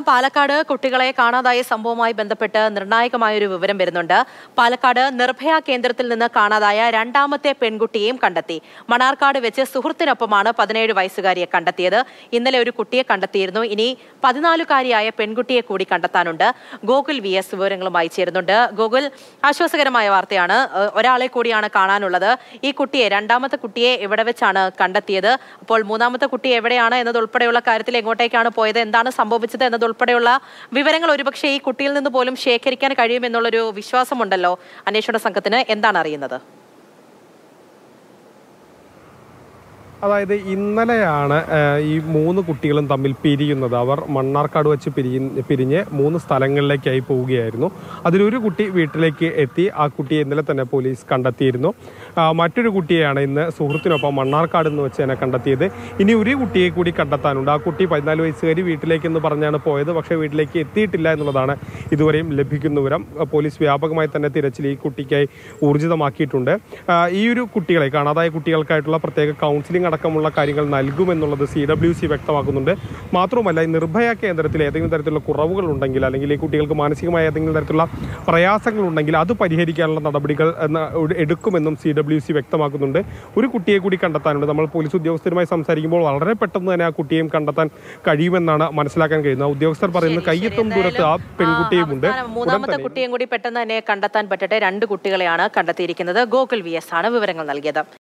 പാലക്കാട് കുട്ടികളെ കാണാതായ സംഭവവുമായി ബന്ധപ്പെട്ട് നിർണായകമായ ഒരു വിവരം വരുന്നുണ്ട് പാലക്കാട് നിർഭയ കേന്ദ്രത്തിൽ നിന്ന് കാണാതായ രണ്ടാമത്തെ പെൺകുട്ടിയെയും കണ്ടെത്തി മണാർക്കാട് വെച്ച് സുഹൃത്തിനൊപ്പമാണ് പതിനേഴ് വയസ്സുകാരിയെ കണ്ടെത്തിയത് ഇന്നലെ ഒരു കുട്ടിയെ കണ്ടെത്തിയിരുന്നു ഇനി പതിനാലുകാരിയായ പെൺകുട്ടിയെ കൂടി കണ്ടെത്താനുണ്ട് ഗോകുൽ വി എസ് വിവരങ്ങളുമായി ചേരുന്നുണ്ട് ഗോകുൽ ആശ്വാസകരമായ വാർത്തയാണ് ഏഹ് ഒരാളെ കൂടിയാണ് കാണാനുള്ളത് ഈ കുട്ടിയെ രണ്ടാമത്തെ കുട്ടിയെ എവിടെ വെച്ചാണ് കണ്ടെത്തിയത് അപ്പോൾ മൂന്നാമത്തെ കുട്ടി എവിടെയാണ് എന്നതുൾപ്പെടെയുള്ള കാര്യത്തിൽ എങ്ങോട്ടേക്കാണ് പോയത് എന്താണ് സംഭവിച്ചത് എന്നതുൾപ്പെടെയുള്ള വിവരങ്ങൾ ഒരുപക്ഷെ ഈ കുട്ടിയിൽ നിന്ന് പോലും ശേഖരിക്കാൻ കഴിയുമെന്നുള്ളൊരു വിശ്വാസമുണ്ടല്ലോ അന്വേഷണ സംഘത്തിന് എന്താണ് അറിയുന്നത് അതായത് ഇന്നലെയാണ് ആ, ഈ മൂന്ന് കുട്ടികളും തമ്മിൽ പിരിയുന്നത് അവർ മണ്ണാർക്കാട് വെച്ച് പിരിയ പിരിഞ്ഞ് മൂന്ന് സ്ഥലങ്ങളിലേക്കായി പോവുകയായിരുന്നു അതിലൊരു കുട്ടി വീട്ടിലേക്ക് എത്തി ആ കുട്ടിയെ ഇന്നലെ തന്നെ പോലീസ് കണ്ടെത്തിയിരുന്നു ആ, മറ്റൊരു കുട്ടിയെയാണ് ഇന്ന് സുഹൃത്തിനൊപ്പം മണ്ണാർക്കാട് എന്ന് വെച്ച് തന്നെ കണ്ടെത്തിയത് ഇനി ഒരു കുട്ടിയെ കൂടി കണ്ടെത്താനുണ്ട് ആ കുട്ടി പതിനാല് വയസ്സുകാരി വീട്ടിലേക്ക് എന്ന് പറഞ്ഞാണ് പോയത് പക്ഷേ വീട്ടിലേക്ക് എത്തിയിട്ടില്ല എന്നുള്ളതാണ് ഇതുവരെയും ലഭിക്കുന്ന വിവരം ആ, പോലീസ് വ്യാപകമായി തന്നെ തിരച്ചിൽ ഈ കുട്ടിക്കായി ഊർജിതമാക്കിയിട്ടുണ്ട് ആ, ഈ ഒരു കുട്ടികളെ കാണാതായ കുട്ടികൾക്കായിട്ടുള്ള പ്രത്യേക കൗൺസിലിംഗ് അടക്കമുള്ള കാര്യങ്ങൾ നൽകുമെന്നുള്ളത് സി ഡബ്ല്യു സി വ്യക്തമാക്കുന്നുണ്ട് മാത്രമല്ല ഈ നിർഭയ കേന്ദ്രത്തിൽ ഏതെങ്കിലും തരത്തിലുള്ള കുറവുകൾ ഉണ്ടെങ്കിൽ അല്ലെങ്കിൽ ഈ കുട്ടികൾക്ക് മാനസികമായ ഏതെങ്കിലും തരത്തിലുള്ള പ്രയാസങ്ങൾ ഉണ്ടെങ്കിൽ അത് പരിഹരിക്കാനുള്ള നടപടികൾ എന്ന എടുക്കുമെന്നും സി ഡബ്ല്യു സി വ്യക്തമാക്കുന്നുണ്ട് ഒരു കുട്ടിയെ കൂടി കണ്ടെത്താനുണ്ട് നമ്മൾ പോലീസ് ഉദ്യോഗസ്ഥരുമായി സംസാരിക്കുമ്പോൾ വളരെ പെട്ടെന്ന് തന്നെ ആ കുട്ടിയെയും കണ്ടെത്താൻ കഴിയുമെന്നാണ് മനസ്സിലാക്കാൻ കഴിയുന്നത് ആ ഉദ്യോഗസ്ഥർ പറയുന്നത് കയ്യെത്തും ദൂരത്ത് ആ പെൺകുട്ടിയും ഉണ്ട് അവസാനം മൂന്നാമത്തെ കുട്ടിയും കൂടി പെട്ടെന്ന് തന്നെ കണ്ടെത്താൻ പറ്റട്ടെ രണ്ട് കുട്ടികളെയാണ് കണ്ടെത്തിയിരിക്കുന്നത് ഗോകുൽ വി എസ് ആണ് വിവരങ്ങൾ നൽകിയത്